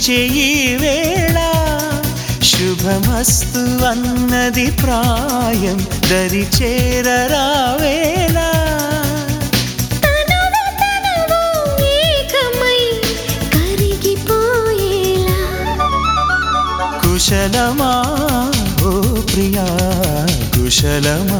వినిపించే ఈ వేళ శుభమస్తు అన్నది ప్రాయం దరి చేరరావేళ తనువు తనువు ఏకమై కరిగిపోయేలా కుశలమా ఓ ప్రియా కుశలమా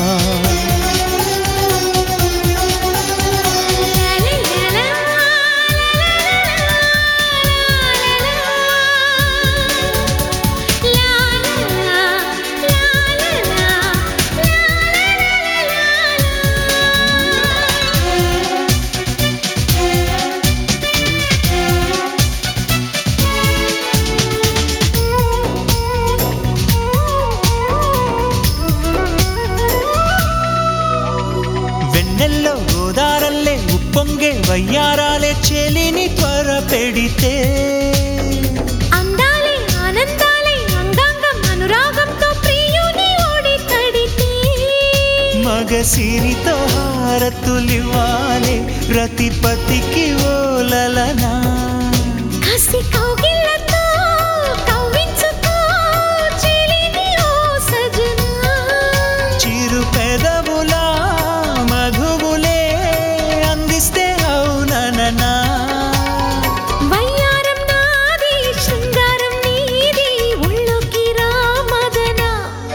వెన్నెల్లో గోదారల్లే ఉప్పొంగే వయ్యారాలే చెలిని త్వర పెడితే అందాలే ఆనందాలే అంగాంగం అనురాగంతో ప్రియుని ఓడి తడితే మగ సిరితో హారతులివ్వాలే రతిపతికి ఓలలనా కసి కౌగిళ్ళతో కవ్వించుకో చెలిని ఓ సజనా చిరు పెదవులా మధువులే అందిస్తే అవుననా వయ్యారం నాది శృంగారం నీది ఉళ్ళోకి రా మదనా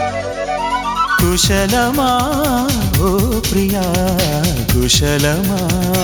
కుశలమా ఓ ప్రియా కుశలమా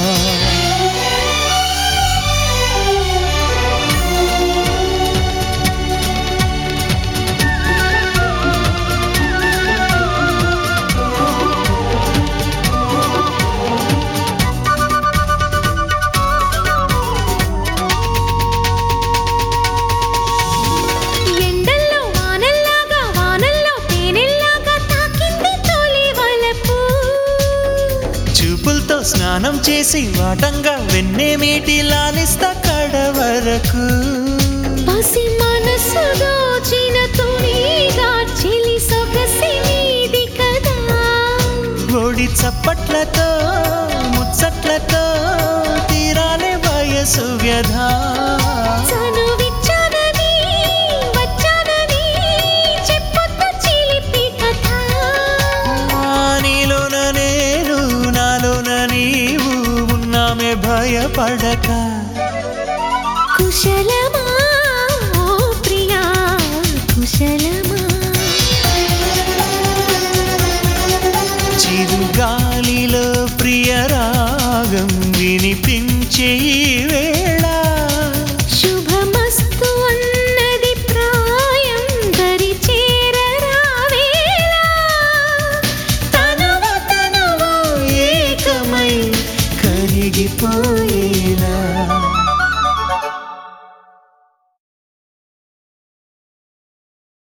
ఎండల్లో వానల్లాగా వానల్లో తేనెల్లాగా తాకింది తొలి వలపు చూపులతో స్నానం చేసి వాటంగా వెన్నెమీటి లాలిస్తా కడ వరకు పసి మనసు దోచిన తునిగా చెలి సొగసి నీది కదా ఒడి చప్పట్లతో ముచ్చట్లతో తీరాలే వయసు వ్యధ చనువిచ్చానని వచ్చానని చెప్పొద్దు చిలిపి కథ నీలోన నేను నాలోన నీవు ఉన్నామే భయపడక కుశలమా ఓ ప్రియా కుశలమా చిరుగాలిలో ప్రియ రాగం వినిపించే ఈ వేళ శుభమస్తు అన్నది ప్రాయం దరి చేరరావేళ తనువు తనువు ఏకమై కరిగిపోయేలా